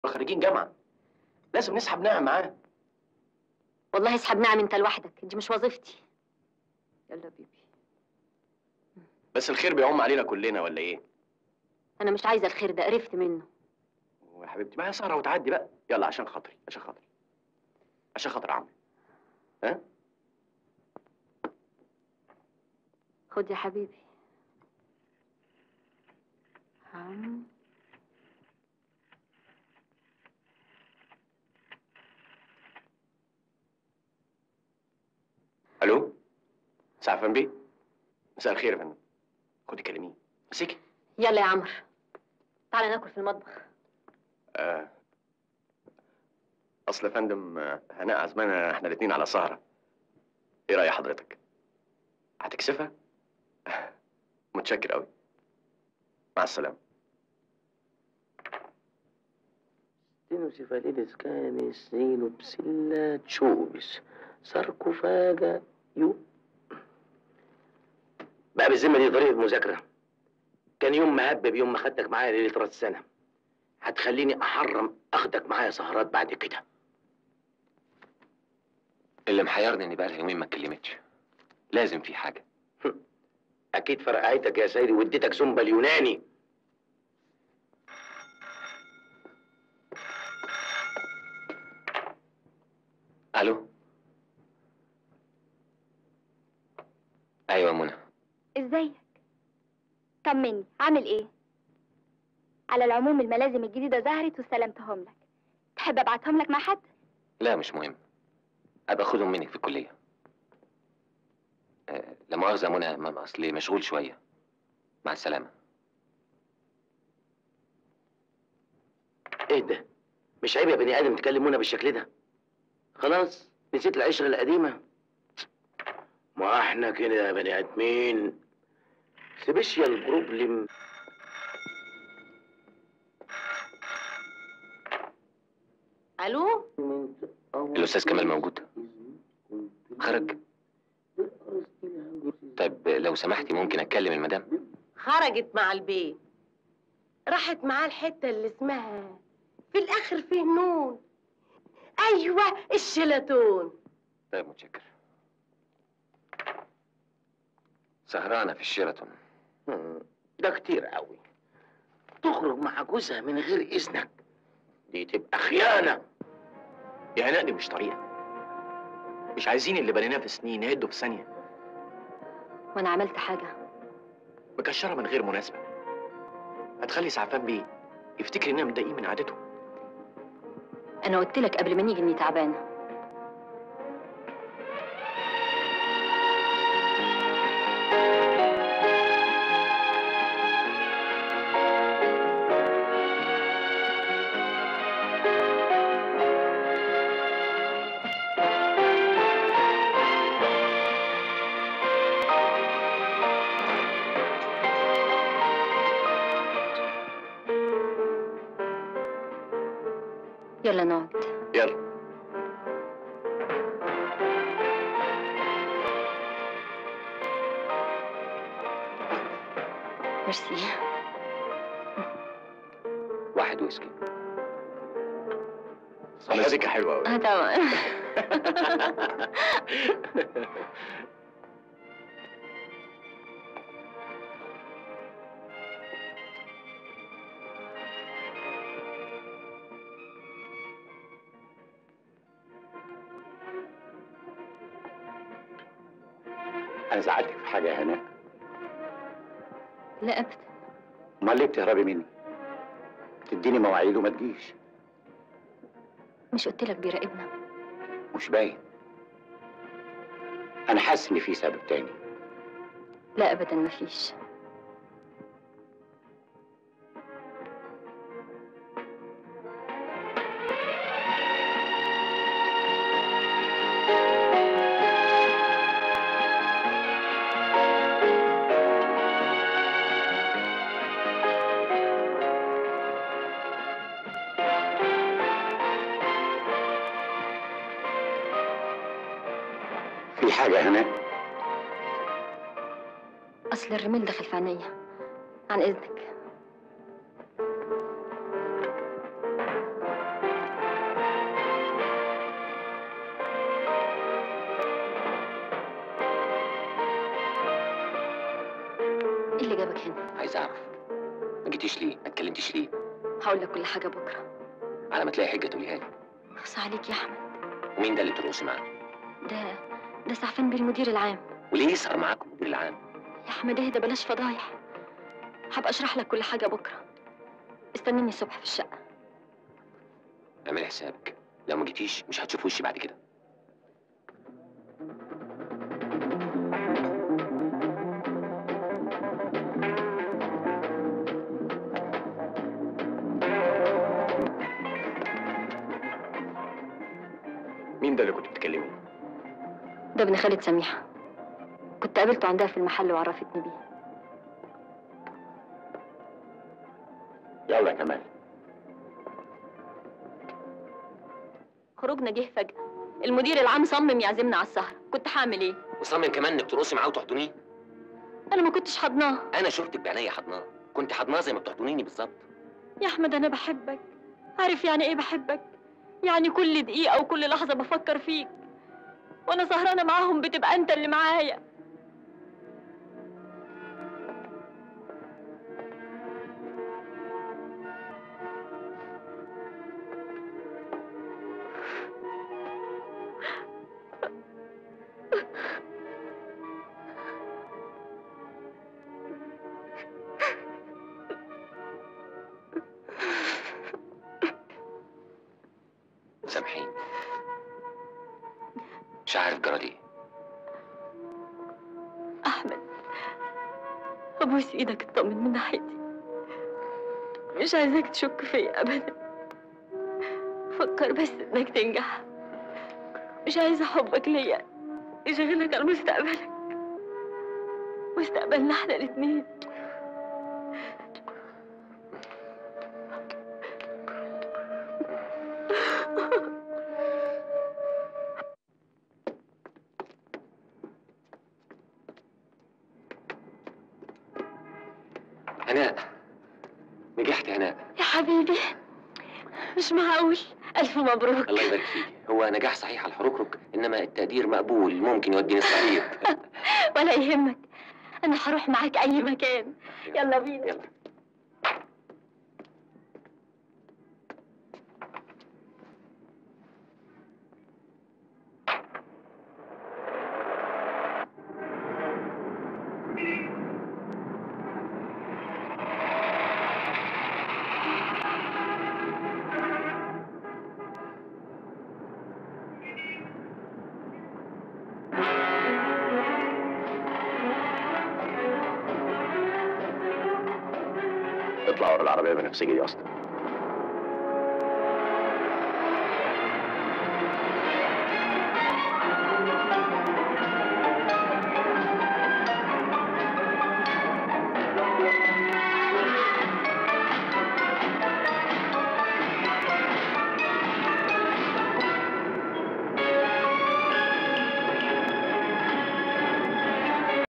خريجين جامعه لازم نسحب نعم معاه والله اسحب نعم انت لوحدك دي مش وظيفتي يلا بيبي بس الخير بيعم علينا كلنا ولا ايه انا مش عايزه الخير ده قرفت منه يا حبيبتي ما هي سهره وتعدي بقى يلا عشان خاطري عشان خاطري عشان خاطر عمي ها خد يا حبيبي هم. الو سعفان بيه مساء الخير يا فندم خدي كلميه مسكي يلا يا عمرو تعالى ناكل في المطبخ آه. اصل يا فندم آه، هناء عزمانة احنا الاتنين على سهره ايه راي حضرتك هتكسفها متشكر قوي مع السلامه ستينوسيفاليدس كانس سينوبسيلا تشوبس ساركوفاجا يو بقى بالذمة دي طريقة مذاكرة كان يوم مهبب يوم ما خدتك معايا ليلة راس السنة هتخليني أحرم أخدك معايا سهرات بعد كده اللي محيرني اني بقالها يومين ما اتكلمتش لازم في حاجه أكيد فرقعتك يا سيدي واديتك زومبا اليوناني الو ايوه يا منى ازيك طمني عامل ايه على العموم الملازم الجديده ظهرت واستلمتهم لك تحب ابعتهم لك مع حد لا مش مهم ابقى اخدهم منك في الكليه أه لا مؤاخذه يا منى ما- اصلي مشغول شويه مع السلامه إيه ده؟ مش عيب يا بني آدم تكلم منى بالشكل ده خلاص نسيت العشرة القديمة ما احنا كده يا بني آدمين سبيشال بروبلم الو الاستاذ كمال موجود خرج طيب لو سمحتي ممكن اتكلم المدام خرجت مع البيت راحت معاه الحتة اللي اسمها في الآخر فيه نون أيوة الشيلاتون طيب متشكر سهرانه في الشيراتون ده كتير قوي تخرج مع جوزها من غير إذنك دي تبقى خيانة يا هناء دي مش طريقه مش عايزين اللي بنيناه في سنين نهده في ثانيه وانا عملت حاجه مكشره من غير مناسبه هتخلي سعفان بيه يفتكر اننا متضايقين من عادته انا قلت لك قبل ما نيجي اني تعبانه يلا نقعد يلا ميرسي واحد ويسكي مزيكا حلوه قوي اه طبعا انا زعلتك في حاجه يا هناء لا ابدا امال ليه بتهربي مني تديني مواعيد وما تجيش مش قلت لك بيراقبنا مش باين انا حاسس ان في سبب تاني لا ابدا مفيش في حاجه يا هناء اصل الرميل دخل في عينيا عن اذنك هنا عايز اعرف ما جيتيش ليه ما اتكلمتيش ليه هقول لك كل حاجه بكره على ما تلاقي حجه تقوليها لي خص عليك يا احمد ومين ده اللي بترقصي معاه ده ده سعفان بيه المدير العام وليه يسهر معاكم المدير العام يا احمد اهدى بلاش فضايح هبقى اشرح لك كل حاجه بكره استنيني الصبح في الشقه اعملي حسابك لو ما جيتيش مش هتشوف وشي بعد كده مين ده اللي كنت بتكلميه ده ابن خالد سميحه كنت قابلته عندها في المحل وعرفتني بيه يلا يا كمال خروجنا جه فجاه المدير العام صمم يعزمنا على السهره كنت هعمل ايه وصمم كمان انك ترقصي معاه وتحضنيه انا ما كنتش حضناه انا شفتك بعينيا حضناه كنت حضناه زي ما بتحضنيني بالظبط يا احمد انا بحبك عارف يعني ايه بحبك يعني كل دقيقه وكل لحظه بفكر فيك وانا سهرانه معاهم بتبقى انت اللي معايا سامحيني مش عارف جرى ليه احمد ابوس ايدك اطمن من ناحيتي مش عايزاك تشك فيا ابدا فكر بس انك تنجح مش عايزه حبك ليا يشغلك عن مستقبلك مستقبلنا احنا الاتنين هناء نجحت يا هناء يا حبيبي مش معقول الف مبروك الله يبارك فيك هو نجاح صحيح على الحركرك انما التقدير مقبول ممكن يوديني الصعيد ولا يهمك انا هروح معاك اي مكان يلا بينا يلا اطلع ورا العربيه بنفسجي دي اصلا